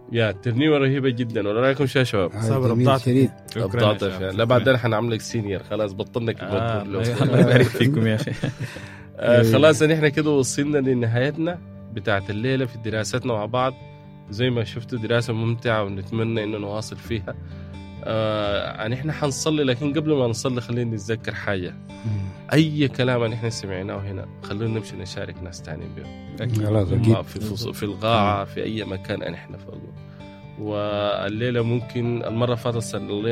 يا ترنيمه رهيبه جدا ولا رايكم شو يا شباب؟ آه، صبر جميل أبطأت. شديد شكراً يا ابطأت شباب. لا بعدين حنعملك سينيور خلاص بطلنا آه، كبار الله يبارك فيكم يا اخي آه خلاص نحن كده وصلنا لنهايتنا بتاعت الليله في دراستنا مع بعض زي ما شفتوا دراسه ممتعه ونتمنى انه نواصل فيها آه يعني احنا حنصلي لكن قبل ما نصلي خلينا نتذكر حاجه اي كلام نحن سمعناه هنا خلونا نمشي نشارك ناس تانيين به خلاص ما اكيد في فص- في القاعه في اي مكان نحن فوق والليله ممكن المره اللي فاتت صلينا